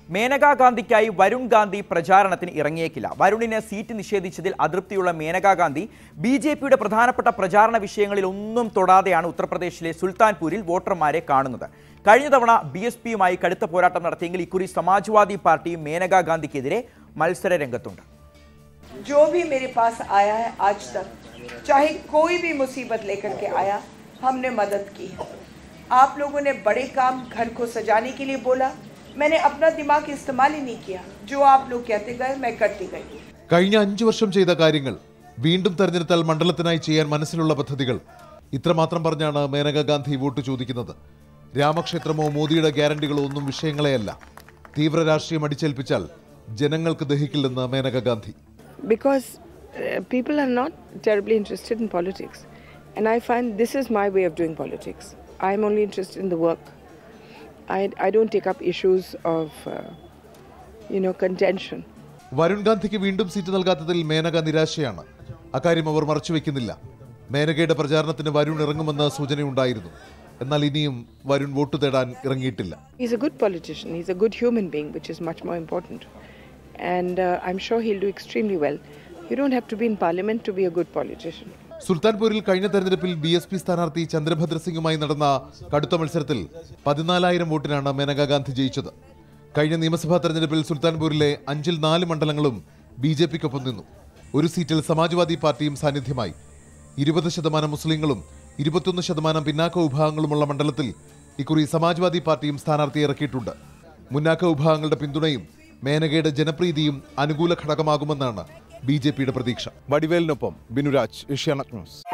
മേനകാ ഗാന്ധിക്കായി വരുൺ ഗാന്ധി പ്രചാരണത്തിന് ഇറങ്ങിയേക്കില്ല വരുണിന് സീറ്റ് നിഷേധിച്ചതിൽ അതൃപ്തിയുള്ള മേനകാ ഗാന്ധി ബി ജെ പിയുടെ പ്രധാനപ്പെട്ട പ്രചാരണ വിഷയങ്ങളിൽ ഒന്നും തൊടാതെയാണ് ഉത്തർപ്രദേശിലെ സുൽത്താൻപൂരിൽ വോട്ടർമാരെ കാണുന്നത് കഴിഞ്ഞ തവണ ബി എസ് പിയുമായി കടുത്ത പോരാട്ടം നടത്തിയെങ്കിൽ ഇക്കുറി സമാജ്വാദി പാർട്ടി മേനകാ ഗാന്ധിക്കെതിരെ മത്സര രംഗത്തുണ്ട് जो भी मेरे पास आया है आज तक चाहे कोई भी मुसीबत लेकर के आया हमने मदद की है आप लोगों ने बड़े काम घर को सजाने के लिए बोला मैंने अपना दिमाग इस्तेमाल ही नहीं किया जो आप लोग कहते गए मैं करती गई കഴിഞ്ഞ അഞ്ചു വർഷം ചെയ്ത കാര്യങ്ങൾ വീണ്ടും തെരഞ്ഞെടുത്താൽ മണ്ഡലത്തിനായി ചെയ്യാൻ മനസ്സിലുള്ള പദ്ധതികൾ ഇത്രമാത്രം പറഞ്ഞാണ് മേനകാ ഗാന്ധി വോട്ട് ചോദിക്കുന്നത് രാമക്ഷേത്രമോ മോദിയുടെ ഗ്യാരണ്ടികളോ ഒന്നും വിഷയങ്ങളെയല്ല തീവ്ര രാഷ്ട്രീയം അടിച്ചേൽപ്പിച്ചാൽ ജനങ്ങൾക്ക് ദഹിക്കില്ലെന്ന് Maneka Gandhi because uh, people are not terribly interested in politics. And I find this is my way of doing politics. I'm only interested in the work. I, I don't take up issues of, uh, you know, contention. Varun ഗാന്ധിക്ക് വീണ്ടും seat നൽകാത്തതിൽ Menaka നിരാശയാണ് അക്കാര്യം അവർ മറച്ചുവെക്കുന്നില്ല മേനകയുടെ പ്രചാരണത്തിന് വരുൺ ഇറങ്ങുമെന്ന സൂചനയുണ്ടായിരുന്നു എന്നാൽ ഇനിയും Varun vote തേടാൻ ഇറങ്ങിയിട്ടില്ല He's a good politician. He's a good human being, which is much more important. And uh, I'm sure he'll do extremely well. You don't have to be in parliament to be a good politician. സുൽത്താൻപൂരിൽ കഴിഞ്ഞ തെരഞ്ഞെടുപ്പിൽ B S P സ്ഥാനാർത്ഥി ചന്ദ്രഭദ്ര സിംഗുമായി നടന്ന കടുത്ത മത്സരത്തിൽ പതിനാലായിരം വോട്ടിനാണ് മേനകാ ഗാന്ധി ജയിച്ചത് കഴിഞ്ഞ നിയമസഭാ തെരഞ്ഞെടുപ്പിൽ സുൽത്താൻപൂരിലെ അഞ്ചിൽ നാല് മണ്ഡലങ്ങളും ബി ജെ പിക്കൊപ്പം നിന്നു ഒരു സീറ്റിൽ സമാജ്വാദി പാർട്ടിയും സാന്നിധ്യമായി ഇരുപത് ശതമാനം മുസ്ലിങ്ങളും ഇരുപത്തൊന്ന് ശതമാനം പിന്നാക്ക വിഭാഗങ്ങളുമുള്ള മണ്ഡലത്തിൽ ഇക്കുറി സമാജ്വാദി പാർട്ടിയും സ്ഥാനാർത്ഥിയെ ഇറക്കിയിട്ടുണ്ട് മുന്നാക്ക വിഭാഗങ്ങളുടെ പിന്തുണയും മേനകയുടെ ജനപ്രീതിയും അനുകൂല ഘടകമാകുമെന്നാണ് ബി ജെ പിയുടെ പ്രതീക്ഷ വടിവേലിനൊപ്പം ബിനുരാജ് ഏഷ്യാനെറ്റ് ന്യൂസ്